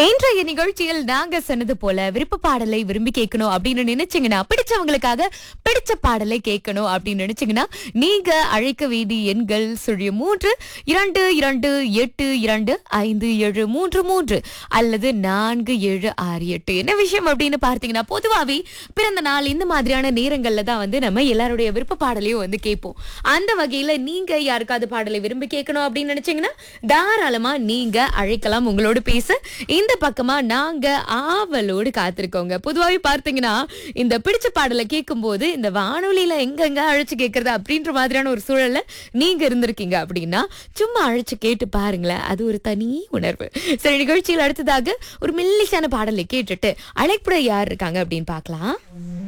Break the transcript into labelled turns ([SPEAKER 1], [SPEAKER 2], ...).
[SPEAKER 1] இன்றைய நிகழ்ச்சியில் நாங்க சொன்னது போல விருப்ப பாடலை விரும்பி கேட்கணும் அப்படின்னு நினைச்சீங்கன்னா பிடிச்சவங்களுக்காக பிடிச்ச பாடலை கேட்கணும் அப்படின்னு நினைச்சீங்கன்னா நீங்க அழைக்க வேண்டி எண்கள் சுழிய மூன்று இரண்டு இரண்டு எட்டு இரண்டு ஐந்து ஏழு மூன்று மூன்று அல்லது நான்கு ஏழு ஆறு எட்டு என்ன விஷயம் அப்படின்னு பார்த்தீங்கன்னா பொதுவாவே பிறந்த நாள் இந்த மாதிரியான நேரங்கள்ல தான் வந்து நம்ம எல்லாருடைய விருப்ப பாடலையும் வந்து கேட்போம் அந்த வகையில நீங்க யாருக்காவது பாடலை விரும்பி கேட்கணும் அப்படின்னு நினைச்சீங்கன்னா தாராளமா நீங்க அழைக்கலாம் உங்களோட பேச இந்த பக்கமா நாங்க ஆவலோடு காத்திருக்கோங்க பொதுவாகவே பார்த்தீங்கன்னா இந்த பிடிச்ச பாடலை கேட்கும்போது இந்த வானொலியில எங்கெங்க அழைச்சு கேட்கறது அப்படின்ற மாதிரியான ஒரு சூழல்ல நீங்க இருந்திருக்கீங்க அப்படின்னா சும்மா அழைச்சு கேட்டு பாருங்களேன் அது ஒரு தனி உணர்வு சரி நிகழ்ச்சியில் அடுத்ததாக ஒரு மெல்லிசான பாடலை கேட்டுட்டு அழைப்புட யார் இருக்காங்க அப்படின்னு பார்க்கலாம்